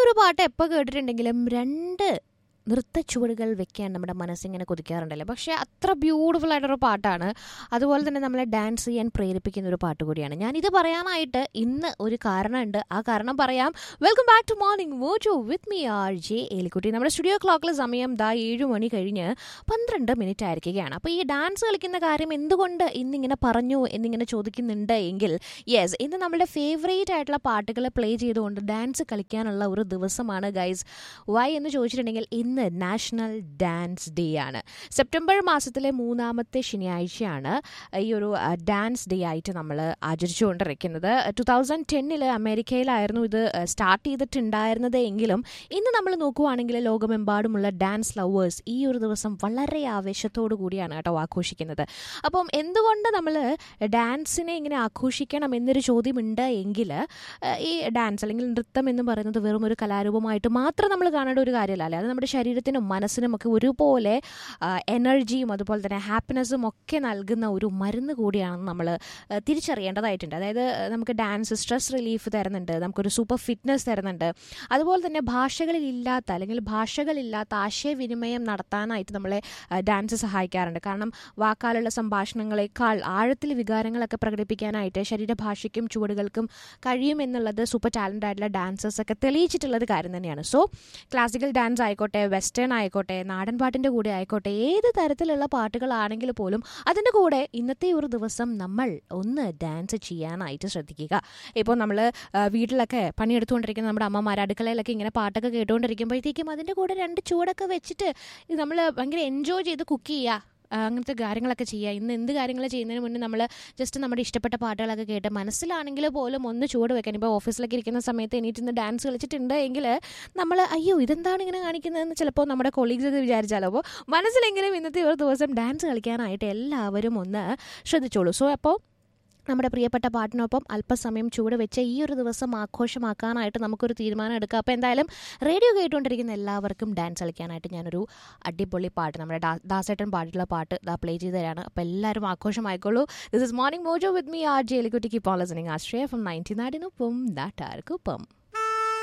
ഒരു പാട്ട് എപ്പോൾ കേട്ടിട്ടുണ്ടെങ്കിലും രണ്ട് നൃത്തച്ചുവടുകൾ വെക്കാൻ നമ്മുടെ മനസ്സിങ്ങനെ കൊതിക്കാറുണ്ടല്ലേ പക്ഷേ അത്ര ബ്യൂട്ടിഫുൾ ആയിട്ടൊരു പാട്ടാണ് അതുപോലെ തന്നെ നമ്മളെ ഡാൻസ് ചെയ്യാൻ പ്രേരിപ്പിക്കുന്ന ഒരു പാട്ട് കൂടിയാണ് ഞാനിത് പറയാനായിട്ട് ഇന്ന് ഒരു കാരണമുണ്ട് ആ കാരണം പറയാം welcome back to morning mojo with me R J Elikutty നമ്മുടെ സ്റ്റുഡിയോ ക്ലോക്കിൽ സമയം ദാ ഏഴ് മണി കഴിഞ്ഞ് പന്ത്രണ്ട് മിനിറ്റ് ആയിരിക്കുകയാണ് അപ്പോൾ ഈ ഡാൻസ് കളിക്കുന്ന കാര്യം എന്തുകൊണ്ട് ഇന്നിങ്ങനെ പറഞ്ഞു എന്നിങ്ങനെ ചോദിക്കുന്നുണ്ട് എങ്കിൽ യെസ് ഇന്ന് നമ്മുടെ ഫേവറേറ്റ് ആയിട്ടുള്ള പാട്ടുകൾ പ്ലേ ചെയ്തുകൊണ്ട് ഡാൻസ് കളിക്കാനുള്ള ഒരു ദിവസമാണ് ഗൈസ് വൈ എന്ന് ചോദിച്ചിട്ടുണ്ടെങ്കിൽ ഇന്ന് നാഷണൽ ഡാൻസ് ഡേ ആണ് സെപ്റ്റംബർ മാസത്തിലെ മൂന്നാമത്തെ ശനിയാഴ്ചയാണ് ഈ ഒരു ഡാൻസ് ഡേ ആയിട്ട് നമ്മൾ ആചരിച്ചുകൊണ്ടിരിക്കുന്നത് ടു തൗസൻഡ് ടെന്നിൽ അമേരിക്കയിലായിരുന്നു ഇത് സ്റ്റാർട്ട് ചെയ്തിട്ടുണ്ടായിരുന്നത് എങ്കിലും ഇന്ന് നമ്മൾ നോക്കുവാണെങ്കിൽ ലോകമെമ്പാടുമുള്ള ഡാൻസ് ലവേഴ്സ് ഈ ഒരു ദിവസം വളരെ ആവേശത്തോടു കൂടിയാണ് കേട്ടോ ആഘോഷിക്കുന്നത് അപ്പം എന്തുകൊണ്ട് നമ്മൾ ഡാൻസിനെ ഇങ്ങനെ ആഘോഷിക്കണം എന്നൊരു ചോദ്യമുണ്ട് എങ്കിൽ ഈ ഡാൻസ് അല്ലെങ്കിൽ നൃത്തം എന്ന് പറയുന്നത് വെറും ഒരു കലാരൂപമായിട്ട് മാത്രം നമ്മൾ കാണേണ്ട ഒരു കാര്യമല്ല അല്ലേ അത് നമ്മുടെ ശരീരത്തിനും മനസ്സിനും ഒക്കെ ഒരുപോലെ എനർജിയും അതുപോലെ തന്നെ ഹാപ്പിനെസ്സും ഒക്കെ നൽകുന്ന ഒരു മരുന്ന് കൂടിയാണെന്ന് നമ്മൾ തിരിച്ചറിയേണ്ടതായിട്ടുണ്ട് അതായത് നമുക്ക് ഡാൻസ് സ്ട്രെസ് റിലീഫ് തരുന്നുണ്ട് നമുക്കൊരു സൂപ്പർ ഫിറ്റ്നസ് തരുന്നുണ്ട് അതുപോലെ തന്നെ ഭാഷകളിലില്ലാത്ത അല്ലെങ്കിൽ ഭാഷകളില്ലാത്ത ആശയവിനിമയം നടത്താനായിട്ട് നമ്മളെ ഡാൻസ് സഹായിക്കാറുണ്ട് കാരണം വാക്കാലുള്ള സംഭാഷണങ്ങളെക്കാൾ ആഴത്തിൽ വികാരങ്ങളൊക്കെ പ്രകടിപ്പിക്കാനായിട്ട് ശരീരഭാഷയ്ക്കും ചുവടുകൾക്കും കഴിയുമെന്നുള്ളത് സൂപ്പർ ടാലൻ്റ് ആയിട്ടുള്ള ഡാൻസേഴ്സ് ഒക്കെ തെളിയിച്ചിട്ടുള്ളൊരു കാര്യം തന്നെയാണ് സോ ക്ലാസിക്കൽ ഡാൻസ് ആയിക്കോട്ടെ വെസ്റ്റേൺ ആയിക്കോട്ടെ നാടൻ പാട്ടിൻ്റെ കൂടെ ആയിക്കോട്ടെ ഏത് തരത്തിലുള്ള പാട്ടുകളാണെങ്കിൽ പോലും അതിൻ്റെ കൂടെ ഇന്നത്തെ ഒരു ദിവസം നമ്മൾ ഒന്ന് ഡാൻസ് ചെയ്യാനായിട്ട് ശ്രദ്ധിക്കുക ഇപ്പോൾ നമ്മൾ വീട്ടിലൊക്കെ പണിയെടുത്തുകൊണ്ടിരിക്കുന്ന നമ്മുടെ അമ്മമാർ അടുക്കളയിലൊക്കെ ഇങ്ങനെ പാട്ടൊക്കെ കേട്ടുകൊണ്ടിരിക്കുമ്പോഴത്തേക്കും അതിൻ്റെ കൂടെ രണ്ട് ചുവടൊക്കെ വെച്ചിട്ട് നമ്മൾ ഭയങ്കര എൻജോയ് ചെയ്ത് കുക്ക് ചെയ്യുക അങ്ങനത്തെ കാര്യങ്ങളൊക്കെ ചെയ്യുക ഇന്ന് എന്ത് കാര്യങ്ങൾ ചെയ്യുന്നതിന് മുന്നേ നമ്മൾ ജസ്റ്റ് നമ്മുടെ ഇഷ്ടപ്പെട്ട പാട്ടുകളൊക്കെ കേട്ട് മനസ്സിലാണെങ്കിൽ പോലും ഒന്ന് ചൂട് വെക്കാൻ ഇപ്പോൾ ഓഫീസിലൊക്കെ ഇരിക്കുന്ന സമയത്ത് എണീറ്റ് ഇന്ന് ഡാൻസ് കളിച്ചിട്ടുണ്ട് എങ്കിൽ നമ്മൾ അയ്യോ ഇതെന്താണ് ഇങ്ങനെ കാണിക്കുന്നതെന്ന് ചിലപ്പോൾ നമ്മുടെ കൊളീഗ്സ് ഒക്കെ വിചാരിച്ചാലോ അപ്പോൾ മനസ്സിലെങ്കിലും ഇന്നത്തെ ഒരു ദിവസം ഡാൻസ് കളിക്കാനായിട്ട് എല്ലാവരും ഒന്ന് ശ്രദ്ധിച്ചോളൂ സോ അപ്പോൾ നമ്മുടെ പ്രിയപ്പെട്ട പാട്ടിനൊപ്പം അല്പസമയം ചൂട് വെച്ച് ഈ ഒരു ദിവസം ആഘോഷമാക്കാനായിട്ട് നമുക്കൊരു തീരുമാനം എടുക്കാം അപ്പോൾ എന്തായാലും റേഡിയോ കേട്ടുകൊണ്ടിരിക്കുന്ന എല്ലാവർക്കും ഡാൻസ് കളിക്കാനായിട്ട് ഞാനൊരു അടിപൊളി പാട്ട് നമ്മുടെ ദാസേട്ടൻ പാട്ടിലുള്ള പാട്ട് ഇതാ പ്ലേ ചെയ്ത് തരാണ് അപ്പോൾ എല്ലാവരും ആഘോഷമായിക്കോളൂ this is morning mojo with me R J എലിക്കുട്ടിക്ക് ഇപ്പോൾ ലിസണിങ് ആശ്രയ ഫ്രം നയൻറ്റി നാടിനൊപ്പം നാട്ടാർക്കൊപ്പം